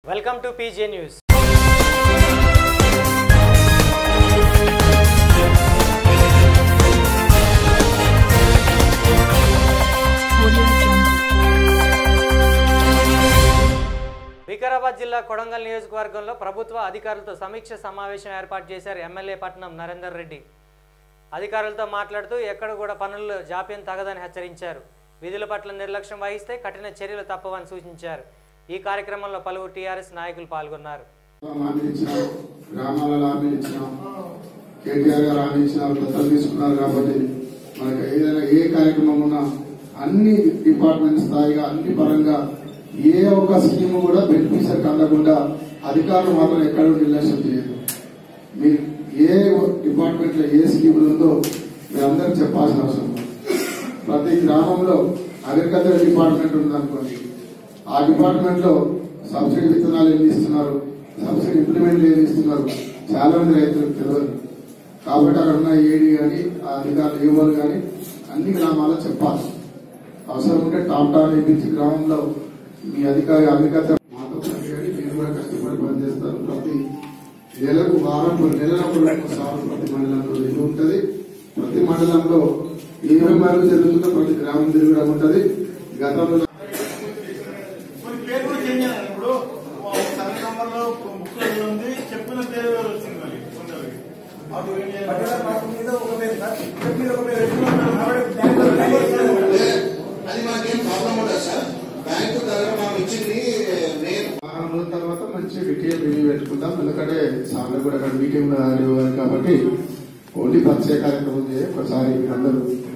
Welcome to PJ news Audio Jungle. Vikarabad జిల్లా కొడంగల్ నియోజకవర్గంలో ప్రభుత్వ అధికారులతో సమీక్ష సమావేశం ఏర్పాటు చేశారు ఎమ్మెల్యే పట్నం నరేందర్ రెడ్డి అధికారులతో మాట్లాడుతూ ఎక్కడ కూడా పనుల్లో జాప్యం తగదని హెచ్చరించారు విధుల పట్ల నిర్లక్ష్యం వహిస్తే కఠిన చర్యలు తప్పవని సూచించారు ఈ కార్యక్రమంలో పలువురు టీఆర్ఎస్ నాయకులు పాల్గొన్నారు హామీలు ఇచ్చినాం గ్రామాలలో హామీలు ఇచ్చినాం కేటీఆర్ గారు హామీ ఇచ్చినారు దత్తలు తీసుకున్నారు కాబట్టి మనకి ఏదైనా ఏ కార్యక్రమం ఉన్నా అన్ని డిపార్ట్మెంట్ స్థాయిగా అన్ని పరంగా ఏ ఒక్క స్కీమ్ కూడా బెనిఫిషియర్ అందకుండా అధికారులు మాత్రం ఎక్కడ నిర్లక్ష్యం చేయరు మీరు ఏ డిపార్ట్మెంట్ లో ఏ స్కీములు ఉందో మీరందరూ చెప్పాల్సిన అవసరం ఉంది. ప్రతి గ్రామంలో అగ్రికల్చర్ డిపార్ట్మెంట్ ఉందనుకోండి ఆ డిపార్ట్మెంట్ లో సబ్సిడీ విత్తనాలు ఏమి ఇస్తున్నారు సబ్సిడీ ఇంప్లిమెంట్ ఏమి ఇస్తున్నారు చాలా మంది రైతులకు తెలియదు కాబట్టి అక్కడ ఉన్న ఏడీ కానీ ఆ అధికారులు ఏవోలు కానీ అన్ని గ్రామాల్లో చెప్పాలి అవసరం ఉంటే టాప్ టాప్ వేయించి గ్రామంలో మీ అధికారి అగ్రికల్చర్ మాతో పనిచేయండి మీరు కూడా కష్టపడి పనిచేస్తారు ప్రతి నెలకు వారం నెలలకు సార్లు ప్రతి మండలంలో ఇది ఉంటది ప్రతి మండలంలో ఏమేమి పనులు జరుగుతుందో ప్రతి గ్రామం తిరగడం ఉంటది గతంలో కొన్ని పేరు కూడా చేంజ్ అయ్యారు ఇప్పుడు సర్వే నంబర్లో బుక్ ఉంది చెప్పిన పేరు వేరు వచ్చింది మళ్ళీ కొందరికి. అప్పుడు ఏం చేయాలి? అది మనకేం ప్రాబ్లం ఉండదు సార్ బ్యాంకు దగ్గర మనం ఇచ్చింది నేను వారం రోజుల తర్వాత మంచి డీటెయిల్ రివ్యూ పెట్టుకుందాం ఎందుకంటే సార్లు కూడా అక్కడ మీటింగ్ లో రానివ్వాలి కాబట్టి ఓన్లీ పరిచయ కార్యక్రమం చేయ ఒకసారి అందరూ